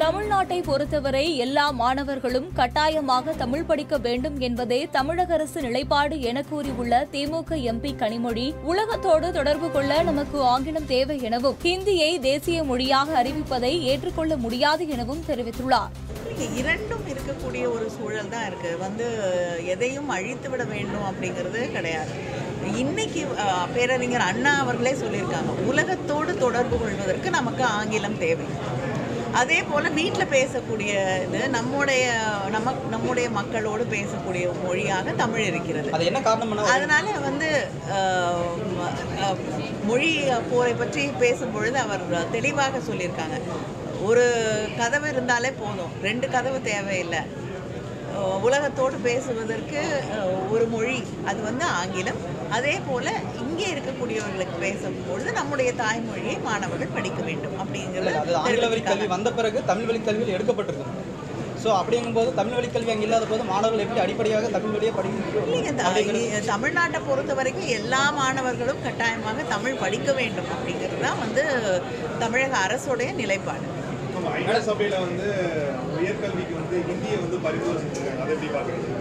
தமிழ்நாட்டை பொறுத்தவரை எல்லா மாணவர்களும் கட்டாயமாக தமிழ் படிக்க வேண்டும் என்பதே தமிழக அரசு நிலைப்பாடு என கூறியுள்ள திமுக எம்பி கனிமொழி உலகத்தோடு தொடர்பு கொள்ள நமக்கு ஆங்கிலம் தேவை எனவும் ஹிந்தியை தேசிய மொழியாக அறிவிப்பதை ஏற்றுக்கொள்ள முடியாது எனவும் தெரிவித்துள்ளார் இங்க இரண்டும் இருக்கக்கூடிய ஒரு சூழல் தான் இருக்கு வந்து எதையும் அழித்து விட வேண்டும் அப்படிங்கிறது கிடையாது இன்னைக்கு அஹ், பேரறிஞர் அண்ணா அவர்களே சொல்லியிருக்காங்க உலகத்தோடு தொடர்பு கொள்வதற்கு நமக்கு ஆங்கிலம் தேவை அதே போல் வீட்டில் பேசக்கூடிய இது நம்முடைய நம்ம நம்முடைய மக்களோடு பேசக்கூடிய மொழியாக தமிழ் இருக்கிறது அது என்ன காரணம்னா அதனால வந்து அஹ், ம- அஹ், மொழி போரை பற்றி பேசும்பொழுது அவர் தெளிவாக சொல்லியிருக்காங்க ஒரு கதவு இருந்தாலே போதும் ரெண்டு கதவு தேவையில்லை அஹ், உலகத்தோடு பேசுவதற்கு அஹ், ஒரு மொழி அது வந்து ஆங்கிலம் அதே போல் இங்கே இருக்கக்கூடியவர்களுக்கு பேசும்பொழுது நம்முடைய தாய்மொழியை மாணவர்கள் படிக்க வேண்டும் இல்ல, அப்படிங்கிறது அது ஆங்கில வழி கல்வி தெரிவிச்சிருக்காங்க. வந்த பிறகு தமிழ் வழி கல்வியில் எடுக்கப்பட்டிருக்கு ஸோ அப்படிங்கும்போது தமிழ் வழி கல்வி அங்கே இல்லாத போது மாணவர்கள் எப்படி அடிப்படையாக தமிழ் வழியை படிக்க முடியும் இல்லைங்க த- அப்படிங்கிறது இ- தமிழ்நாட்டை பொறுத்த வரைக்கும் எல்லா மாணவர்களும் கட்டாயமாக தமிழ் படிக்க வேண்டும் அப்படிங்கிறது தான் வந்து தமிழக அரசுடைய நிலைப்பாடு நம்ம ஐநா சபையில வந்து உயர்கல்விக்கு வந்து ஹிந்தியை வந்து பரிந்துரை செஞ்சிருக்காங்க அதை எப்படி பார்க்குறீங்க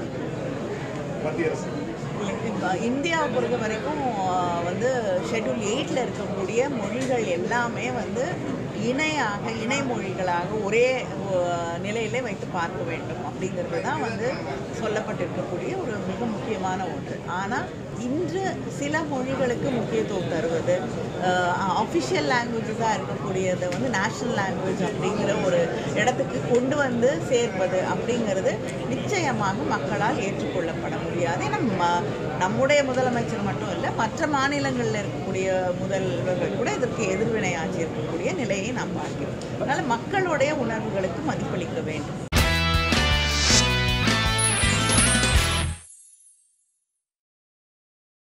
மத்திய அரசு இப்ப இந்தியாவை பொறுத்த வரைக்கும் ஆஹ், வந்து ஷெட்யூல் எயிட்டில் இருக்கக்கூடிய மொழிகள் எல்லாமே வந்து இணையாக இணை மொழிகளாக ஒரே ஆஹ், நிலையிலே வைத்து பார்க்க வேண்டும் அப்படிங்கிறது தான் வந்து சொல்லப்பட்டிருக்கக்கூடிய ஒரு மிக முக்கியமான ஒன்று ஆனால் இன்று சில மொழிகளுக்கு முக்கியத்துவம் தருவது அஃபிஷியல் லாங்குவேஜஸாக இருக்கக்கூடியதை வந்து நேஷ்னல் லாங்குவேஜ் அப்படிங்கிற ஒரு இடத்துக்கு கொண்டு வந்து சேர்ப்பது அப்படிங்கிறது நிச்சயமாக மக்களால் ஏற்றுக்கொள்ளப்பட முடியாது ஏன்னா ம- நம்முடைய முதலமைச்சர் மட்டும் இல்லை மற்ற மாநிலங்களில் இருக்கக்கூடிய முதல்வர்கள் கூட இதற்கு எதிர்வினையாற்றி இருக்கக்கூடிய நிலையை நாம் பார்க்கிறோம் அதனால் மக்களுடைய உணர்வுகளுக்கு மதிப்பளிக்க வேண்டும்